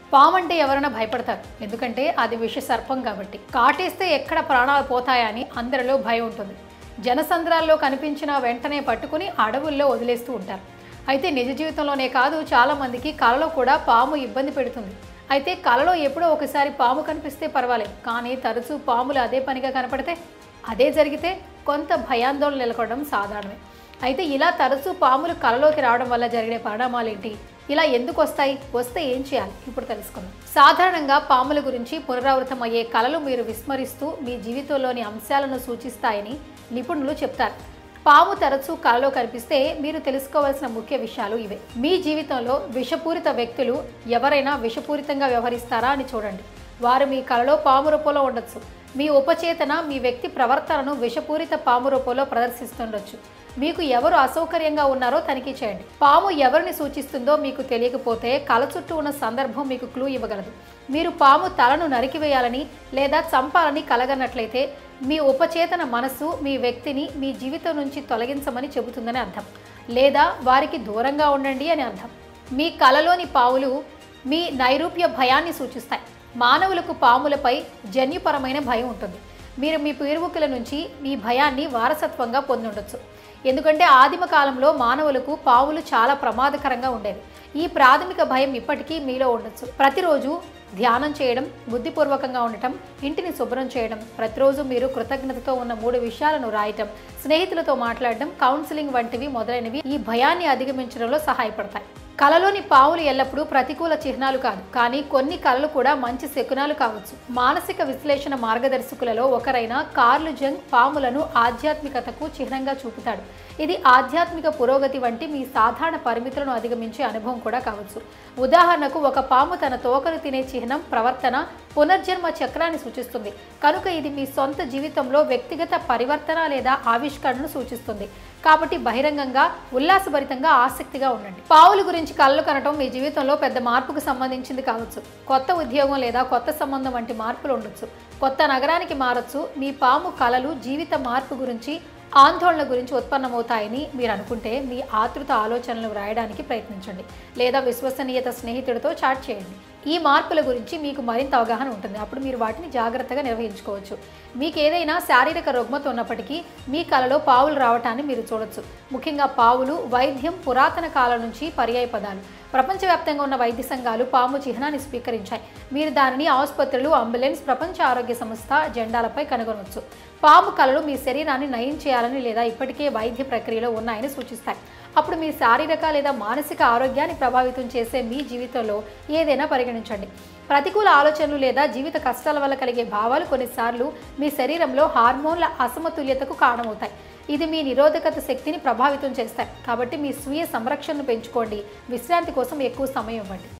పాము అంటే ఎవరైనా భయపడతారు ఎందుకంటే అది విష సర్పం కాబట్టి కాటేస్తే ఎక్కడ ప్రాణాలు పోతాయని అందరిలో భయం ఉంటుంది జనసంద్రాల్లో కనిపించిన వెంటనే పట్టుకుని అడవుల్లో వదిలేస్తూ ఉంటారు అయితే నిజ జీవితంలోనే కాదు చాలా మందికి కలలో కూడా పాము ఇబ్బంది పెడుతుంది అయితే కలలో ఎప్పుడో ఒకసారి పాము కనిపిస్తే పర్వాలేదు కానీ తరచూ పాములు అదే పనిగా కనపడితే అదే జరిగితే కొంత భయాందోళన నెలకొనడం సాధారణమే అయితే ఇలా తరచూ పాములు కలలోకి రావడం వల్ల జరిగే పరిణామాలు ఏంటి ఇలా ఎందుకు వస్తాయి వస్తే ఏం చేయాలి ఇప్పుడు తెలుసుకుందాం సాధారణంగా పాముల గురించి పునరావృతం అయ్యే కళలు మీరు విస్మరిస్తూ మీ జీవితంలోని అంశాలను సూచిస్తాయని నిపుణులు చెప్తారు పాము తరచూ కలలో కనిపిస్తే మీరు తెలుసుకోవాల్సిన ముఖ్య విషయాలు ఇవే మీ జీవితంలో విషపూరిత వ్యక్తులు ఎవరైనా విషపూరితంగా వ్యవహరిస్తారా అని చూడండి వారు మీ కలలో పాము రూపంలో ఉండొచ్చు మీ ఉపచేతన మీ వ్యక్తి ప్రవర్తనను విషపూరిత పాము రూపంలో ప్రదర్శిస్తుండొచ్చు మీకు ఎవరు అసౌకర్యంగా ఉన్నారో తనిఖీ చేయండి పాము ఎవరిని సూచిస్తుందో మీకు తెలియకపోతే కల చుట్టూ ఉన్న సందర్భం మీకు క్లూ ఇవ్వగలదు మీరు పాము తలను నరికివేయాలని లేదా చంపాలని కలగనట్లయితే మీ ఉపచేతన మనసు మీ వ్యక్తిని మీ జీవితం నుంచి తొలగించమని చెబుతుందని అర్థం లేదా వారికి దూరంగా ఉండండి అని అర్థం మీ కలలోని పావులు మీ నైరూప్య భయాన్ని సూచిస్తాయి మానవులకు పాములపై జన్యుపరమైన భయం ఉంటుంది మీరు మీ పూర్వీకుల నుంచి మీ భయాన్ని వారసత్వంగా పొందుండొచ్చు ఎందుకంటే ఆదిమ కాలంలో మానవులకు పావులు చాలా ప్రమాదకరంగా ఉండేవి ఈ ప్రాథమిక భయం ఇప్పటికీ మీలో ఉండొచ్చు ప్రతిరోజు ధ్యానం చేయడం బుద్ధిపూర్వకంగా ఉండటం ఇంటిని శుభ్రం చేయడం ప్రతిరోజు మీరు కృతజ్ఞతతో ఉన్న మూడు విషయాలను రాయటం స్నేహితులతో మాట్లాడడం కౌన్సిలింగ్ వంటివి మొదలైనవి ఈ భయాన్ని అధిగమించడంలో సహాయపడతాయి కలలోని పావులు ఎల్లప్పుడూ ప్రతికూల చిహ్నాలు కాదు కానీ కొన్ని కళలు కూడా మంచి శకునాలు కావచ్చు మానసిక విశ్లేషణ మార్గదర్శకులలో ఒకరైన కార్లు జంగ్ పాములను ఆధ్యాత్మికతకు చిహ్నంగా చూపుతాడు ఇది ఆధ్యాత్మిక పురోగతి వంటి మీ సాధారణ పరిమితులను అధిగమించే అనుభవం కూడా కావచ్చు ఉదాహరణకు ఒక పాము తన తోకను తినే చిహ్నం ప్రవర్తన పునర్జన్మ చక్రాన్ని సూచిస్తుంది కనుక ఇది మీ సొంత జీవితంలో వ్యక్తిగత పరివర్తన లేదా ఆవిష్కరణను సూచిస్తుంది కాబట్టి బహిరంగంగా ఉల్లాసభరితంగా ఆసక్తిగా ఉండండి పావుల గురించి కళ్ళు కనటం మీ జీవితంలో పెద్ద మార్పుకు సంబంధించింది కావచ్చు కొత్త ఉద్యోగం లేదా కొత్త సంబంధం వంటి మార్పులు ఉండొచ్చు కొత్త నగరానికి మారొచ్చు మీ పాము కళలు జీవిత మార్పు గురించి ఆందోళన గురించి ఉత్పన్నమవుతాయని మీరు అనుకుంటే మీ ఆతృత ఆలోచనలు వ్రాయడానికి ప్రయత్నించండి లేదా విశ్వసనీయత స్నేహితుడితో చాట్ చేయండి ఈ మార్పుల గురించి మీకు మరింత అవగాహన ఉంటుంది అప్పుడు మీరు వాటిని జాగ్రత్తగా నిర్వహించుకోవచ్చు మీకు ఏదైనా శారీరక రుగ్మత ఉన్నప్పటికీ మీ కలలో పావులు రావటాన్ని మీరు చూడొచ్చు ముఖ్యంగా పావులు వైద్యం పురాతన కాలం నుంచి పర్యాయ పదాలు ప్రపంచవ్యాప్తంగా ఉన్న వైద్య సంఘాలు పాము చిహ్నాన్ని స్వీకరించాయి మీరు దానిని ఆసుపత్రులు అంబులెన్స్ ప్రపంచ ఆరోగ్య సంస్థ జెండాలపై కనుగొనవచ్చు పాము కళలు మీ శరీరాన్ని నయం చేయాలని లేదా ఇప్పటికే వైద్య ప్రక్రియలో ఉన్నాయని సూచిస్తాయి అప్పుడు మీ శారీరక లేదా మానసిక ఆరోగ్యాన్ని ప్రభావితం చేసే మీ జీవితంలో ఏదైనా పరిగణించండి ప్రతికూల ఆలోచనలు లేదా జీవిత కష్టాల వల్ల కలిగే భావాలు కొన్నిసార్లు మీ శరీరంలో హార్మోన్ల అసమతుల్యతకు కారణమవుతాయి ఇది మీ నిరోధకత శక్తిని ప్రభావితం చేస్తాయి కాబట్టి మీ స్వీయ సంరక్షణను పెంచుకోండి విశ్రాంతి కోసం ఎక్కువ సమయం ఇవ్వండి